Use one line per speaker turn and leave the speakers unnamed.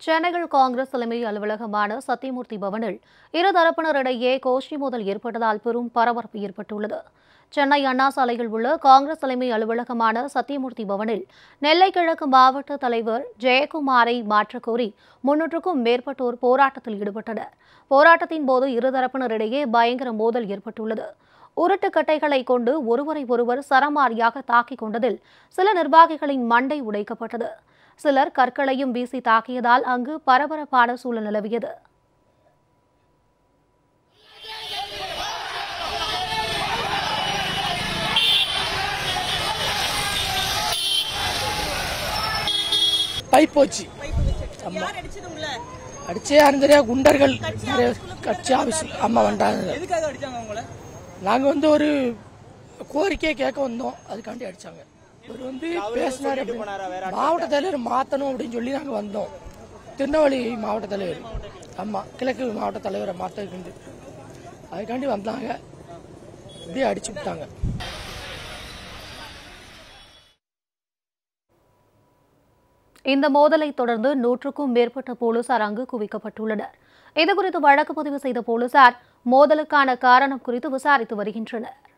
சென்னையில் காங்கிரஸ் தலைமை அலுவலகமான சத்தியமூர்த்தி பவனில் இருதரப்பினரிடையே கோஷ்டி மோதல் ஏற்பட்டதால் பெரும் பரபரப்பு ஏற்பட்டுள்ளது சென்னை அண்ணா சாலையில் உள்ள காங்கிரஸ் தலைமை அலுவலகமான சத்தியமூர்த்தி பவனில் நெல்லை கிழக்கு மாவட்ட தலைவர் ஜெயக்குமாரை மாற்றக் கோரி முன்னூற்றுக்கும் மேற்பட்டோர் போராட்டத்தில் ஈடுபட்டனர் போராட்டத்தின் போது இருதரப்பினரிடையே பயங்கர மோதல் ஏற்பட்டுள்ளது உருட்டுக்கட்டைகளை கொண்டு ஒருவரை ஒருவர் சரமாரியாக தாக்கிக் கொண்டதில் சில நிர்வாகிகளின் மண்டை உடைக்கப்பட்டது சிலர் கற்களையும் வீசி தாக்கியதால் அங்கு பரபரப்பான சூழல் நிலவியது
பைப் போச்சு
யார் அடிச்சது உள்ள
அடிச்சே யாரும் தெரியாது குண்டர்கள் நிறைய கட்சி ஆபீஸ் அம்மா வந்துட்டாங்க
எதுக்காக அடிச்சாங்க உங்களை
நாங்க வந்து ஒரு கோரிக்கையை கேட்க வந்தோம் அதுக்காண்டி அடிச்சாங்க இவர் வந்து பேசினாரு அப்படின்னு. மாவட்ட தலைவர் மாத்தணும் அப்படின்னு சொல்லி நாங்க வந்தோம் திருநெல்வேலி மாவட்ட தலைவர் ஆமா கிழக்கு மாவட்ட தலைவரை மாத்ததுக்கு அதுக்காண்டி வந்தாங்க இப்படியே அடிச்சு விட்டாங்க
இந்த மோதலை தொடர்ந்து நூற்றுக்கும் மேற்பட்ட போலீசார் அங்கு குவிக்கப்பட்டுள்ளனர் இதுகுறித்து வழக்கு பதிவு செய்த போலீசார் மோதலுக்கான காரணம் குறித்து விசாரித்து வருகின்றனர்